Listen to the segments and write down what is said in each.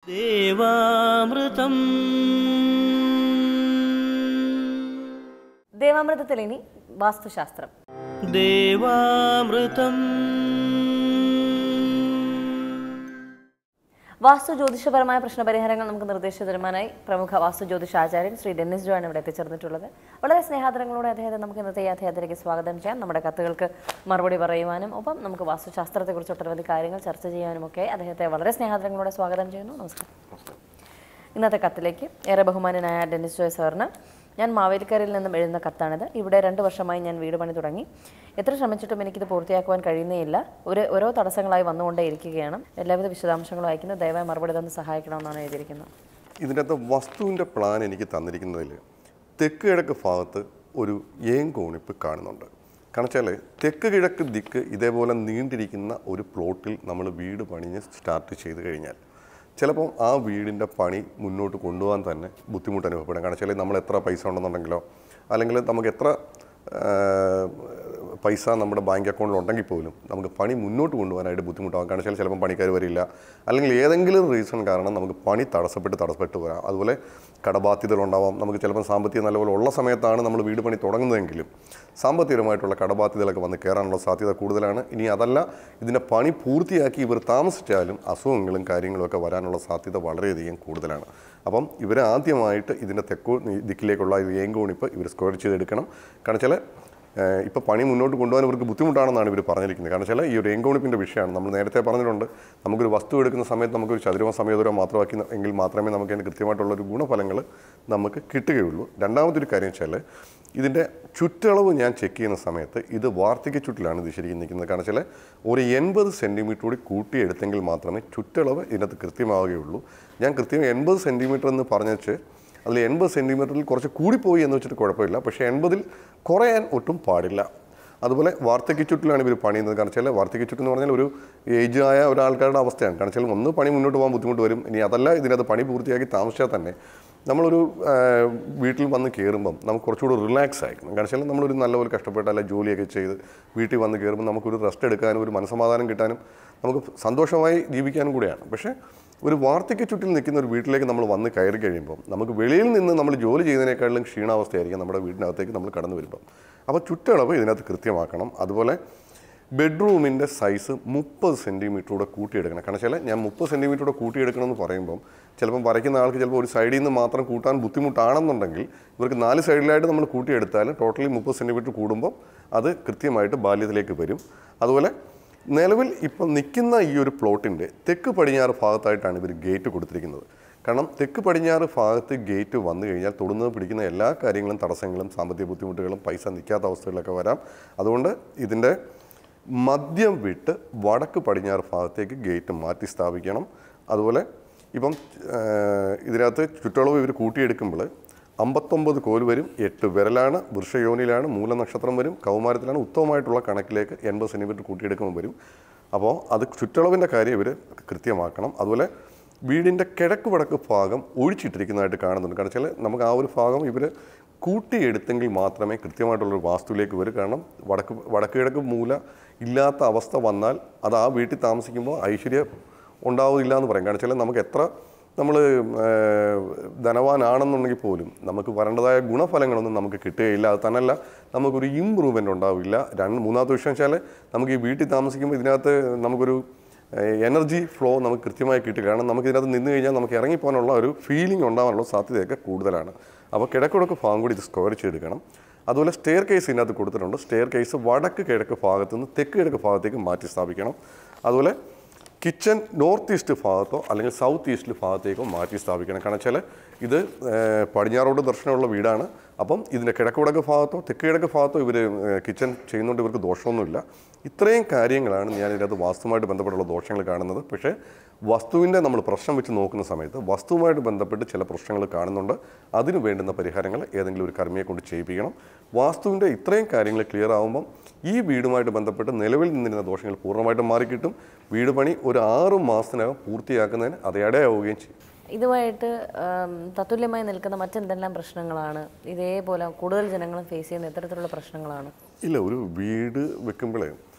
ദേവാമൃതം ദേവാമൃതത്തിൽ ഇനി വാസ്തുശാസ്ത്രം ദേവാമൃതം വാസ്തു ജ്യോതിഷപരമായ പ്രശ്നപരിഹാരങ്ങൾ നമുക്ക് നിർദ്ദേശിച്ചു തരുവാനായി പ്രമുഖ വാസ്തു ജ്യോതിഷാചാര്യൻ ശ്രീ ഡെന്നിസ് ജോ ആണ് ഇവിടെ എത്തിച്ചേർന്നിട്ടുള്ളത് വളരെ സ്നേഹാദരങ്ങളോടെ അദ്ദേഹത്തെ നമുക്ക് ഇന്നത്തെ ഈ അദ്ദേഹത്തിലേക്ക് സ്വാഗതം ചെയ്യാം നമ്മുടെ കത്തുകൾക്ക് മറുപടി പറയുവാനും ഒപ്പം നമുക്ക് വാസ്തുശാസ്ത്രത്തെക്കുറിച്ച് ഒട്ടനവധി കാര്യങ്ങൾ ചർച്ച ചെയ്യാനും ഒക്കെ അദ്ദേഹത്തെ വളരെ സ്നേഹാദരങ്ങളോടെ സ്വാഗതം ചെയ്യുന്നു നമസ്കാരം ഇന്നത്തെ കത്തിലേക്ക് ഏറെ ബഹുമാനനായ ഡെന്നിസ് ജോയ് സാറിന് ഞാൻ മാവേലിക്കരയിൽ നിന്നും എഴുതുന്ന കത്താണിത് ഇവിടെ രണ്ട് വർഷമായി ഞാൻ വീട് പണി തുടങ്ങി എത്ര ശ്രമിച്ചിട്ടും എനിക്കിത് പൂർത്തിയാക്കുവാൻ കഴിയുന്നേയില്ല ഒരു ഓരോ തടസ്സങ്ങളായി വന്നുകൊണ്ടേ ഇരിക്കുകയാണ് എല്ലാവിധ വിശദാംശങ്ങളും അയക്കുന്നു ദയവായി മറുപടി തന്ന് സഹായിക്കണമെന്നാണ് എഴുതിയിരിക്കുന്നത് ഇതിനകത്ത് വസ്തുവിൻ്റെ പ്ലാൻ എനിക്ക് തന്നിരിക്കുന്നതിൽ തെക്ക് കിഴക്ക് ഭാഗത്ത് ഒരു ഏങ്കോണിപ്പ് കാണുന്നുണ്ട് കാരണം വെച്ചാൽ തെക്ക് കിഴക്ക് ദിക്ക് ഇതേപോലെ നീണ്ടിരിക്കുന്ന ഒരു പ്ലോട്ടിൽ നമ്മൾ വീട് പണിഞ്ഞ് സ്റ്റാർട്ട് ചെയ്ത് കഴിഞ്ഞാൽ ചിലപ്പം ആ വീടിൻ്റെ പണി മുന്നോട്ട് കൊണ്ടുപോകാൻ തന്നെ ബുദ്ധിമുട്ട് അനുഭവപ്പെടും കാരണം വെച്ചാൽ നമ്മൾ എത്ര പൈസ ഉണ്ടെന്നുണ്ടെങ്കിലോ അല്ലെങ്കിൽ നമുക്ക് എത്ര ആ, പൈസ നമ്മുടെ ബാങ്ക് അക്കൗണ്ടിൽ ഉണ്ടെങ്കിൽ പോലും നമുക്ക് പണി മുന്നോട്ട് കൊണ്ടുപോകാനായിട്ട് ബുദ്ധിമുട്ടാകും കാരണം വെച്ചാൽ ചിലപ്പോൾ പണിക്കാർ വരില്ല അല്ലെങ്കിൽ ഏതെങ്കിലും റീസൺ കാരണം നമുക്ക് പണി തടസ്സപ്പെട്ട് തടസ്സപ്പെട്ട് വരാം അതുപോലെ കടബാധ്യതകളുണ്ടാവാം നമുക്ക് ചിലപ്പോൾ സാമ്പത്തികം നല്ലപോലെ ഉള്ള സമയത്താണ് നമ്മൾ വീട് പണി തുടങ്ങുന്നതെങ്കിലും സാമ്പത്തികമായിട്ടുള്ള കടബാധ്യതകളൊക്കെ വന്ന് കയറാനുള്ള സാധ്യത കൂടുതലാണ് ഇനി അതല്ല ഇതിൻ്റെ പണി പൂർത്തിയാക്കി ഇവർ താമസിച്ചാലും അസുഖങ്ങളും കാര്യങ്ങളും ഒക്കെ വരാനുള്ള സാധ്യത വളരെയധികം കൂടുതലാണ് അപ്പം ഇവർ ആദ്യമായിട്ട് ഇതിൻ്റെ തെക്കോ ദിക്കിലേക്കുള്ള ഈ ഏങ്കോണിപ്പ് ഇവർ സ്ക്വയർ ചെയ്തെടുക്കണം കാരണം വെച്ചാൽ ഇപ്പോൾ പണി മുന്നോട്ട് കൊണ്ടുപോകാൻ ഇവർക്ക് ബുദ്ധിമുട്ടാണെന്നാണ് ഇവർ പറഞ്ഞിരിക്കുന്നത് കാരണം വെച്ചാൽ ഈ ഒരു എങ്കോണിപ്പിൻ്റെ വിഷയമാണ് നമ്മൾ നേരത്തെ പറഞ്ഞിട്ടുണ്ട് നമുക്കൊരു വസ്തു എടുക്കുന്ന സമയത്ത് നമുക്കൊരു ചതുരമ സമയതരോ മാത്രമാക്കി ന- എങ്കിൽ മാത്രമേ നമുക്ക് അതിന് കൃത്യമായിട്ടുള്ള ഒരു ഗുണഫലങ്ങൾ നമുക്ക് കിട്ടുകയുള്ളൂ രണ്ടാമതൊരു കാര്യം വെച്ചാൽ ഇതിൻ്റെ ചുറ്റളവ് ഞാൻ ചെക്ക് ചെയ്യുന്ന സമയത്ത് ഇത് വാർദ്ധക്യ ചുറ്റിലാണ് ഇത് ശരിക്കും നിൽക്കുന്നത് കാരണം വെച്ചാൽ ഒരു എൺപത് സെൻറ്റിമീറ്റർ കൂടി കൂട്ടിയെടുത്തെങ്കിൽ മാത്രമേ ചുറ്റളവ് ഇതിനകത്ത് കൃത്യമാവുകയുള്ളൂ ഞാൻ കൃത്യം എൺപത് സെൻറ്റിമീറ്റർ എന്ന് പറഞ്ഞേച്ച് അതിൽ എൺപത് സെൻറ്റിമീറ്ററിൽ കുറച്ച് കൂടിപ്പോയി എന്ന് വെച്ചിട്ട് കുഴപ്പമില്ല പക്ഷേ എൺപതിൽ കുറയാൻ ഒട്ടും പാടില്ല അതുപോലെ വാർദ്ധക്യ ചുറ്റിലാണ് ഇവർ പണിയുന്നത് കാരണം വെച്ചാൽ വാർദ്ധക്യ ചുറ്റ് എന്ന് പറഞ്ഞാൽ ഒരു ഏജ് ആയ ഒരാൾക്കാരുടെ അവസ്ഥയാണ് കാരണം വെച്ചാൽ ഒന്ന് പണി മുന്നോട്ട് പോകാൻ ബുദ്ധിമുട്ട് വരും ഇനി അതല്ല ഇതിനകത്ത് പണി പൂർത്തിയാക്കി താമസിച്ചാൽ തന്നെ നമ്മളൊരു ആ, വീട്ടിൽ വന്ന് കയറുമ്പം നമുക്ക് കുറച്ചുകൂടി റിലാക്സ് ആയിരിക്കണം കാരണം വെച്ചാൽ നമ്മളൊരു നല്ലപോലെ കഷ്ടപ്പെട്ട് അല്ല ജോലിയൊക്കെ ചെയ്ത് വീട്ടിൽ വന്ന് കയറുമ്പോൾ നമുക്കൊരു റെസ്റ്റ് എടുക്കാനും ഒരു മനസ്സമാധാനം കിട്ടാനും നമുക്ക് സന്തോഷമായി ജീവിക്കാനും കൂടിയാണ് പക്ഷേ ഒരു വാർദ്ധക്യ ചുറ്റിൽ നിൽക്കുന്ന ഒരു വീട്ടിലേക്ക് നമ്മൾ വന്ന് കയറി കഴിയുമ്പോൾ നമുക്ക് വെളിയിൽ നിന്ന് നമ്മൾ ജോലി ചെയ്യുന്നതിനേക്കാളും ക്ഷീണാവസ്ഥയായിരിക്കും നമ്മുടെ വീടിനകത്തേക്ക് നമ്മൾ കടന്നു വരുമ്പം അപ്പോൾ ചുറ്റളവ് ഇതിനകത്ത് കൃത്യമാക്കണം അതുപോലെ ബെഡ്റൂമിൻ്റെ സൈസ് മുപ്പത് സെൻറ്റിമീറ്ററൂടെ കൂട്ടിയെടുക്കണം കാരണം വെച്ചാൽ ഞാൻ മുപ്പത് സെൻറ്റിമീറ്ററൂടെ കൂട്ടിയെടുക്കണം എന്ന് പറയുമ്പം ചിലപ്പം വരയ്ക്കുന്ന ആൾക്ക് ചിലപ്പോൾ ഒരു സൈഡിൽ നിന്ന് മാത്രം കൂട്ടാൻ ബുദ്ധിമുട്ടാണെന്നുണ്ടെങ്കിൽ ഇവർക്ക് നാല് സൈഡിലായിട്ട് നമ്മൾ കൂട്ടിയെടുത്താൽ ടോട്ടലി മുപ്പത് സെൻറ്റിമീറ്റർ കൂടുമ്പോൾ അത് കൃത്യമായിട്ട് ബാല്യത്തിലേക്ക് വരും അതുപോലെ നിലവിൽ ഇപ്പം നിൽക്കുന്ന ഈ ഒരു പ്ലോട്ടിൻ്റെ തെക്ക് പടിഞ്ഞാറ് ഭാഗത്തായിട്ടാണ് ഇവർ ഗേറ്റ് കൊടുത്തിരിക്കുന്നത് കാരണം തെക്ക് പടിഞ്ഞാറ് ഭാഗത്ത് ഗേറ്റ് വന്നു കഴിഞ്ഞാൽ തൊടുന്നത് പിടിക്കുന്ന എല്ലാ കാര്യങ്ങളും തടസ്സങ്ങളും സാമ്പത്തിക ബുദ്ധിമുട്ടുകളും പൈസ നിൽക്കാത്ത അവസ്ഥകളൊക്കെ വരാം അതുകൊണ്ട് ഇതിൻ്റെ മദ്യം വിട്ട് വടക്ക് പടിഞ്ഞാറ് ഭാഗത്തേക്ക് ഗേറ്റ് മാറ്റി സ്ഥാപിക്കണം അതുപോലെ ഇപ്പം ആ, ഇതിനകത്ത് ചുറ്റളവ് ഇവർ കൂട്ടിയെടുക്കുമ്പോൾ അമ്പത്തൊമ്പത് കോൽ വരും എട്ട് വിരലാണ് വൃഷയോനിയിലാണ് മൂലനക്ഷത്രം വരും കൗമാരത്തിലാണ് ഉത്തമമായിട്ടുള്ള കണക്കിലേക്ക് എൺപത് സെൻറ്റിമീറ്റർ കൂട്ടിയെടുക്കുമ്പോൾ വരും അപ്പോൾ അത് ചുറ്റളവിൻ്റെ കാര്യം ഇവർ കൃത്യമാക്കണം അതുപോലെ വീടിൻ്റെ കിഴക്ക് വടക്ക് ഭാഗം ഒഴിച്ചിട്ടിരിക്കുന്നതായിട്ട് കാണുന്നുണ്ട് കാരണം വെച്ചാൽ നമുക്ക് ആ ഒരു ഭാഗം ഇവർ കൂട്ടിയെടുത്തെങ്കിൽ മാത്രമേ കൃത്യമായിട്ടുള്ളൊരു വാസ്തുവിലേക്ക് വരൂ കാരണം വടക്ക് വടക്ക് കിഴക്ക് മൂല ഇല്ലാത്ത അവസ്ഥ വന്നാൽ അത് ആ വീട്ടിൽ താമസിക്കുമ്പോൾ ഐശ്വര്യം ഉണ്ടാവില്ല എന്ന് പറയും കാരണം വെച്ചാൽ നമുക്ക് എത്ര നമ്മൾ ധനവാനാണെന്നുണ്ടെങ്കിൽ പോലും നമുക്ക് വരേണ്ടതായ ഗുണഫലങ്ങളൊന്നും നമുക്ക് കിട്ടുകയില്ല അത് തന്നെയല്ല നമുക്കൊരു ഇമ്പ്രൂവ്മെൻ്റ് ഉണ്ടാവില്ല രണ്ട് മൂന്നാമത്തെ വിഷയം വെച്ചാൽ നമുക്ക് ഈ വീട്ടിൽ താമസിക്കുമ്പോൾ ഇതിനകത്ത് നമുക്കൊരു എനർജി ഫ്ലോ നമുക്ക് കൃത്യമായി കിട്ടില്ല കാരണം നമുക്ക് ഇതിനകത്ത് നിന്ന് കഴിഞ്ഞാൽ നമുക്ക് ഇറങ്ങിപ്പോകാനുള്ള ഒരു ഫീലിംഗ് ഉണ്ടാകാനുള്ള സാധ്യതയൊക്കെ കൂടുതലാണ് അപ്പോൾ കിഴക്കിടക്ക് ഭാഗം കൂടി ഇത് സ്ക്വയർ ചെയ്തെടുക്കണം അതുപോലെ സ്റ്റെയർ കേസ് ഇതിനകത്ത് കൊടുത്തിട്ടുണ്ട് സ്റ്റെയർ കേസ് വടക്ക് കിഴക്ക് ഭാഗത്തു നിന്ന് തെക്ക് കിഴക്ക് ഭാഗത്തേക്ക് മാറ്റി സ്ഥാപിക്കണം അതുപോലെ കിച്ചൺ നോർത്ത് ഈസ്റ്റ് ഭാഗത്തോ അല്ലെങ്കിൽ സൗത്ത് ഈസ്റ്റ് ഭാഗത്തേക്കോ മാറ്റി സ്ഥാപിക്കണം കാരണം വെച്ചാൽ ഇത് ഏഹ്, പടിഞ്ഞാറോട്ട് ദർശനമുള്ള വീടാണ് അപ്പം ഇതിൻ്റെ കിഴക്ക് വടക്ക് ഭാഗത്തോ തെക്ക് കിഴക്ക് ഭാഗത്തോ ഇവർ കിച്ചൺ ചെയ്യുന്നതുകൊണ്ട് ഇവർക്ക് ദോഷമൊന്നുമില്ല ഇത്രയും കാര്യങ്ങളാണ് ഞാൻ ഇതിനകത്ത് വാസ്തുവുമായിട്ട് ബന്ധപ്പെട്ടുള്ള ദോഷങ്ങൾ കാണുന്നത് പക്ഷേ വസ്തുവിൻ്റെ നമ്മൾ പ്രശ്നം വെച്ച് നോക്കുന്ന സമയത്ത് വസ്തുവുമായിട്ട് ബന്ധപ്പെട്ട് ചില പ്രശ്നങ്ങൾ കാണുന്നുണ്ട് അതിന് വേണ്ടുന്ന പരിഹാരങ്ങൾ ഏതെങ്കിലും ഒരു കർമ്മിയെ കൊണ്ട് ചെയ്യിപ്പിക്കണം വാസ്തുവിൻ്റെ ഇത്രയും കാര്യങ്ങൾ ക്ലിയർ ആകുമ്പം ഈ വീടുമായിട്ട് ബന്ധപ്പെട്ട് നിലവിൽ നിന്നിരുന്ന ദോഷങ്ങൾ പൂർണ്ണമായിട്ടും മാറിക്കിട്ടും വീട് പണി ഒരു ആറ് മാസത്തിനകം പൂർത്തിയാക്കുന്നതിന് അത് ഇടയാവുകയും ചെയ്യും ഇതുമായിട്ട് ആം, തത്തുല്യമായി നിൽക്കുന്ന മറ്റെന്തെല്ലാം പ്രശ്നങ്ങളാണ് ഇതേപോലെ കൂടുതൽ ജനങ്ങളും ഫേസ് ചെയ്യുന്ന ഇത്തരത്തിലുള്ള പ്രശ്നങ്ങളാണ് ഇല്ല ഒരു വീട് വെക്കുമ്പോഴേ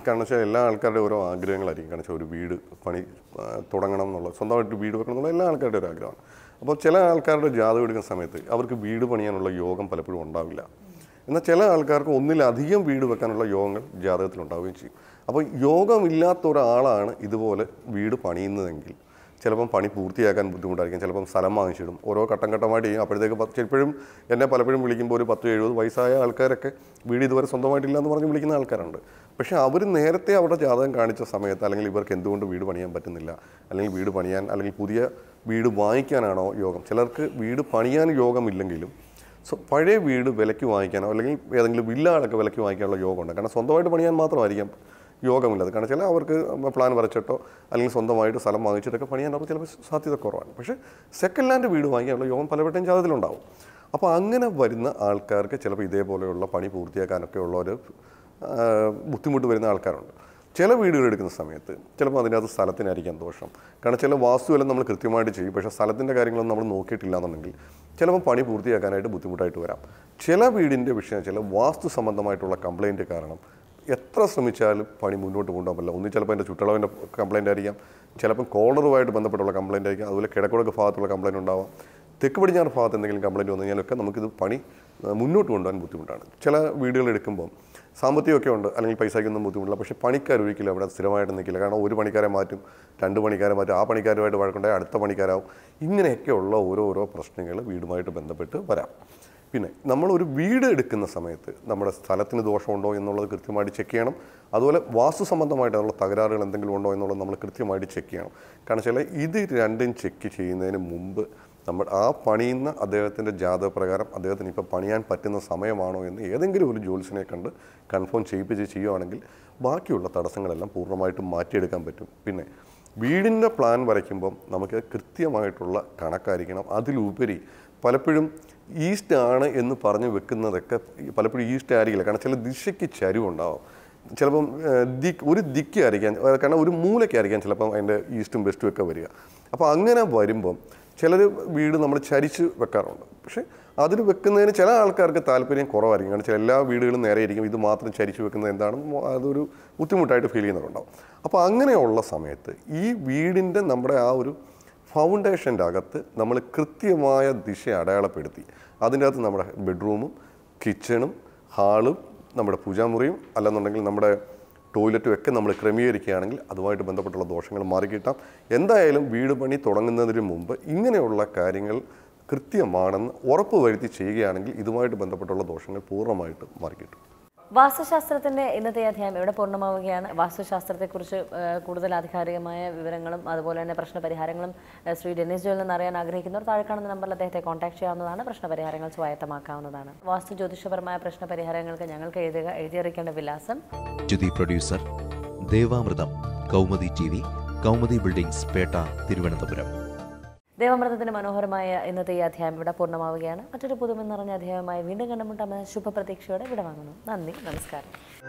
കാരണം വെച്ചാൽ എല്ലാ ആൾക്കാരുടെ ഓരോ ആഗ്രഹങ്ങളായിരിക്കും കാരണം വെച്ചാൽ ഒരു വീട് പണി ആ, തുടങ്ങണം എന്നുള്ള സ്വന്തമായിട്ട് വീട് വെക്കണം എന്നുള്ള എല്ലാ ആൾക്കാരുടെ ഒരു ആഗ്രഹമാണ് അപ്പോൾ ചില ആൾക്കാരുടെ ജാതകം എടുക്കുന്ന സമയത്ത് അവർക്ക് വീട് പണിയാനുള്ള യോഗം പലപ്പോഴും ഉണ്ടാവില്ല എന്നാൽ ചില ആൾക്കാർക്ക് ഒന്നിലധികം വീട് വെക്കാനുള്ള യോഗങ്ങൾ ജാതകത്തിൽ ഉണ്ടാവുകയും ചെയ്യും അപ്പോൾ യോഗമില്ലാത്ത ഒരാളാണ് ഇതുപോലെ വീട് പണിയുന്നതെങ്കിൽ ചിലപ്പം പണി പൂർത്തിയാക്കാൻ ബുദ്ധിമുട്ടായിരിക്കും ചിലപ്പം സ്ഥലം വാങ്ങിച്ചിടും ഓരോ ഘട്ടം ഘട്ടമായിട്ട് ചെയ്യും അപ്പോഴത്തേക്ക് പത്ത് ചിലപ്പോഴും എന്നെ പലപ്പോഴും വിളിക്കുമ്പോൾ ഒരു പത്ത് എഴുപത് വയസ്സായ ആൾക്കാരൊക്കെ വീട് ഇതുവരെ സ്വന്തമായിട്ടില്ല എന്ന് പറഞ്ഞ് വിളിക്കുന്ന ആൾക്കാരുണ്ട് പക്ഷേ അവർ നേരത്തെ അവരുടെ ജാതകം കാണിച്ച സമയത്ത് അല്ലെങ്കിൽ ഇവർക്ക് എന്തുകൊണ്ട് വീട് പണിയാൻ പറ്റുന്നില്ല അല്ലെങ്കിൽ വീട് പണിയാൻ അല്ലെങ്കിൽ പുതിയ വീട് വാങ്ങിക്കാനാണോ യോഗം ചിലർക്ക് വീട് പണിയാൻ യോഗമില്ലെങ്കിലും സോ പഴയ വീട് വിലയ്ക്ക് വാങ്ങിക്കാനോ അല്ലെങ്കിൽ ഏതെങ്കിലും വില്ലകളൊക്കെ വിലയ്ക്ക് വാങ്ങിക്കാനുള്ള യോഗമുണ്ട് കാരണം സ്വന്തമായിട്ട് പണിയാൻ മാത്രമായിരിക്കും യോഗമില്ലത് കാരണം ചില അവർക്ക് പ്ലാൻ വരച്ചിട്ടോ അല്ലെങ്കിൽ സ്വന്തമായിട്ട് സ്ഥലം വാങ്ങിച്ചിട്ടൊക്കെ പണിയാൻ അവർക്ക് ചിലപ്പോൾ സാധ്യത കുറവാണ് പക്ഷേ സെക്കൻഡ് ലാൻഡ് വീട് വാങ്ങിക്കാനുള്ള യോഗം പലവട്ടം ജാതകത്തിലുണ്ടാവും അപ്പോൾ അങ്ങനെ വരുന്ന ആൾക്കാർക്ക് ചിലപ്പോൾ ഇതേപോലെയുള്ള പണി പൂർത്തിയാക്കാനൊക്കെ ഉള്ള ഒരു ആ, ബുദ്ധിമുട്ട് വരുന്ന ആൾക്കാരുണ്ട് ചില വീടുകൾ എടുക്കുന്ന സമയത്ത് ചിലപ്പോൾ അതിനകത്ത് സ്ഥലത്തിനായിരിക്കാം ദോഷം കാരണം ചില വാസ്തുവെല്ലാം നമ്മൾ കൃത്യമായിട്ട് ചെയ്യും പക്ഷേ സ്ഥലത്തിൻ്റെ കാര്യങ്ങളൊന്നും നമ്മൾ നോക്കിയിട്ടില്ല എന്നുണ്ടെങ്കിൽ ചിലപ്പോൾ പണി പൂർത്തിയാക്കാനായിട്ട് ബുദ്ധിമുട്ടായിട്ട് വരാം ചില വീടിൻ്റെ വിഷയം ചില വാസ്തു സംബന്ധമായിട്ടുള്ള കംപ്ലൈൻറ്റ് കാരണം എത്ര ശ്രമിച്ചാലും പണി മുന്നോട്ട് കൊണ്ടുപോകാൻ പറ്റില്ല ഒന്ന് ചിലപ്പോൾ എൻ്റെ ചുറ്റളവിൻ്റെ കംപ്ലൈൻ്റ് ആയിരിക്കാം ചിലപ്പം കോളറുമായിട്ട് ബന്ധപ്പെട്ടുള്ള കംപ്ലൈൻ്റ് ആയിരിക്കാം അതുപോലെ കിഴക്കുടക്ക് ഭാഗത്തുള്ള കംപ്ലൈൻറ്റ് ഉണ്ടാവാം തെക്ക് പടിഞ്ഞാറ് ഭാഗത്ത് എന്തെങ്കിലും കംപ്ലൈൻറ്റ് വന്നു കഴിഞ്ഞാലൊക്കെ നമുക്കിത് പണി ആ, മുന്നോട്ട് കൊണ്ടുപോകാൻ ബുദ്ധിമുട്ടാണ് ചില വീടുകൾ എടുക്കുമ്പോൾ സാമ്പത്തികമൊക്കെ ഉണ്ട് അല്ലെങ്കിൽ പൈസയ്ക്കൊന്നും ബുദ്ധിമുട്ടില്ല പക്ഷേ പണിക്കാർ ഒരിക്കലും അവിടെ സ്ഥിരമായിട്ട് നിൽക്കില്ല കാരണം ഒരു പണിക്കാരെ മാറ്റും രണ്ട് പണിക്കാരെ മാറ്റും ആ പണിക്കാരുമായിട്ട് വഴക്കുണ്ടായി അടുത്ത പണിക്കാരാവും ഇങ്ങനെയൊക്കെയുള്ള ഓരോരോ പ്രശ്നങ്ങൾ വീടുമായിട്ട് ബന്ധപ്പെട്ട് വരാം പിന്നെ നമ്മൾ ഒരു വീട് എടുക്കുന്ന സമയത്ത് നമ്മുടെ സ്ഥലത്തിന് ദോഷമുണ്ടോ എന്നുള്ളത് കൃത്യമായിട്ട് ചെക്ക് ചെയ്യണം അതുപോലെ വാസ്തു സംബന്ധമായിട്ടുള്ള തകരാറുകൾ എന്തെങ്കിലും ഉണ്ടോ എന്നുള്ളത് നമ്മൾ കൃത്യമായിട്ട് ചെക്ക് ചെയ്യണം കാരണം വെച്ചാൽ ഇത് രണ്ടും ചെക്ക് ചെയ്യുന്നതിന് മുമ്പ് നമ്മൾ ആ പണിയുന്ന അദ്ദേഹത്തിൻ്റെ ജാതകപ്രകാരം അദ്ദേഹത്തിന് ഇപ്പോൾ പണിയാൻ പറ്റുന്ന സമയമാണോ എന്ന് ഏതെങ്കിലും ഒരു ജോലിസിനെ കണ്ട് കൺഫേം ചെയ്യിപ്പിച്ച് ചെയ്യുകയാണെങ്കിൽ ബാക്കിയുള്ള തടസ്സങ്ങളെല്ലാം പൂർണ്ണമായിട്ടും മാറ്റിയെടുക്കാൻ പറ്റും പിന്നെ വീടിൻ്റെ പ്ലാൻ വരയ്ക്കുമ്പം നമുക്ക് കൃത്യമായിട്ടുള്ള കണക്കായിരിക്കണം അതിലുപരി പലപ്പോഴും ഈസ്റ്റ് ആണ് എന്ന് പറഞ്ഞ് വെക്കുന്നതൊക്കെ പലപ്പോഴും ഈസ്റ്റ് ആയിരിക്കില്ല കാരണം ചില ദിശയ്ക്ക് ചരിവുണ്ടാവും ചിലപ്പം ഏഹ്, ദിക്ക് ഒരു ദിക്കായിരിക്കാം ഏഹ്, കാരണം ഒരു മൂലയ്ക്കായിരിക്കാം ചിലപ്പം അതിൻ്റെ ഈസ്റ്റും വെസ്റ്റും ഒക്കെ വരിക അപ്പോൾ അങ്ങനെ വരുമ്പം ചിലർ വീട് നമ്മൾ ചരിച്ച് വെക്കാറുണ്ട് പക്ഷേ അതിൽ വെക്കുന്നതിന് ചില ആൾക്കാർക്ക് താല്പര്യം കുറവായിരിക്കും കാരണം ചില എല്ലാ വീടുകളും നേരെയായിരിക്കും ഇത് മാത്രം ചരിച്ച് വെക്കുന്നത് എന്താണ് മോ- അതൊരു ബുദ്ധിമുട്ടായിട്ട് ഫീൽ ചെയ്യുന്നവരുണ്ടാവും അപ്പോൾ അങ്ങനെയുള്ള സമയത്ത് ഈ വീടിൻ്റെ നമ്മുടെ ആ ഒരു ഫൗണ്ടേഷൻ്റെ അകത്ത് നമ്മൾ കൃത്യമായ ദിശ അടയാളപ്പെടുത്തി അതിൻ്റെ അകത്ത് നമ്മുടെ ബെഡ്റൂമും കിച്ചണും ഹാളും നമ്മുടെ പൂജാമുറിയും അല്ലെന്നുണ്ടെങ്കിൽ നമ്മുടെ ടോയ്ലറ്റും ഒക്കെ നമ്മൾ ക്രമീകരിക്കുകയാണെങ്കിൽ അതുമായിട്ട് ബന്ധപ്പെട്ടുള്ള ദോഷങ്ങൾ മാറിക്കിട്ടാം എന്തായാലും വീട് പണി തുടങ്ങുന്നതിന് മുമ്പ് ഇങ്ങനെയുള്ള കാര്യങ്ങൾ കൃത്യമാണെന്ന് ഉറപ്പ് വരുത്തി ചെയ്യുകയാണെങ്കിൽ ഇതുമായിട്ട് ബന്ധപ്പെട്ടുള്ള ദോഷങ്ങൾ പൂർണ്ണമായിട്ട് മാറിക്കിട്ടും വാസ്തുശാസ്ത്രത്തിന്റെ ഇന്നത്തെ അധ്യായം ഇവിടെ പൂർണ്ണമാവുകയാണ് വാസ്തുശാസ്ത്രത്തെക്കുറിച്ച് ഏഹ്, കൂടുതൽ ആധികാരികമായ വിവരങ്ങളും അതുപോലെ തന്നെ പ്രശ്നപരിഹാരങ്ങളും ഏഹ്, ശ്രീ ഡെന്നിസ് ജോയിൽ നിന്ന് അറിയാൻ ആഗ്രഹിക്കുന്നവർ താഴെ കാണുന്ന നമ്പറിൽ അദ്ദേഹത്തെ കോൺടാക്ട് ചെയ്യാവുന്നതാണ് പ്രശ്നപരിഹാരങ്ങൾ സ്വായത്തമാക്കാവുന്നതാണ് വാസ്തു ജ്യോതിഷപരമായ പ്രശ്നപരിഹാരങ്ങൾക്ക് ഞങ്ങൾക്ക് എഴുതുക എഴുതിയറിയിക്കേണ്ട വിലാസം Jyothi producer Devamritham Kaumudi T V Kaumudi buildings Pettah Thiruvananthapuram ദേവാമൃതത്തിന്റെ മനോഹരമായ ഇന്നത്തെ ഈ അധ്യായം ഇവിടെ പൂർണ്ണമാവുകയാണ് മറ്റൊരു പുതുമെന്ന് നിറഞ്ഞ അധ്യായവുമായി വീണ്ടും കണ്ടുമുട്ടാമെന്ന ശുഭപ്രതീക്ഷയോടെ ഇവിടെ വാങ്ങുന്നു നന്ദി നമസ്കാരം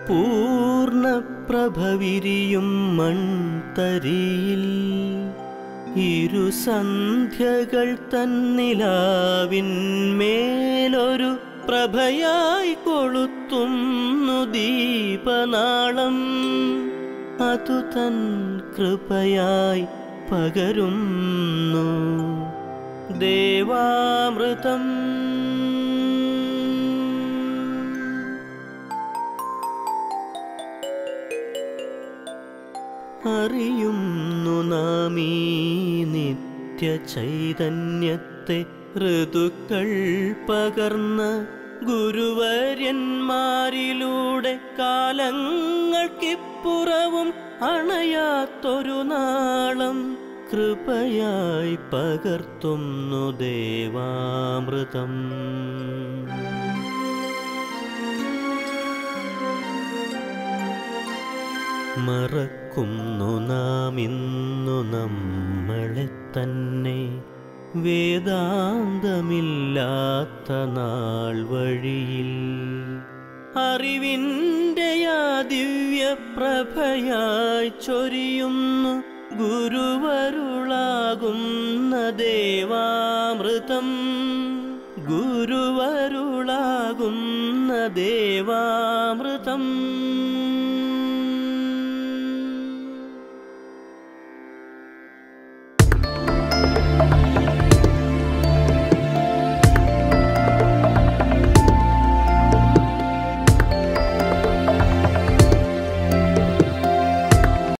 പൂർണ്ണപ്രഭവിരിയും മൺതരിയിൽ ഇരുസന്ധ്യകൾ തന്നിലാവിന്മേലൊരു പ്രഭയായി കൊളുത്തുന്നു ദീപനാളം അതു തൻ കൃപയായി പകരുന്നു ദേവാമൃതം അറിയുന്നു നാം ഈ നിത്യ ചൈതന്യത്തെ ഋതുക്കൾ പകർന്ന ഗുരുവര്യന്മാരിലൂടെ കാലങ്ങൾക്കിപ്പുറവും അണയാത്തൊരു നാളം കൃപയായി പകർത്തുന്നു ദേവാമൃതം മറക്കുന്നു നാം ഇന്നു നമ്മളെ തന്നെ വേദാന്തമില്ലാത്ത നാൾ വഴിയിൽ അറിവിൻ്റെ ആ ദിവ്യ പ്രഭയായി ചൊരിയുന്നു ഗുരുവരുളാകുന്ന ദേവാമൃതം ഗുരുവരുളാകുന്ന ദേവാമൃതം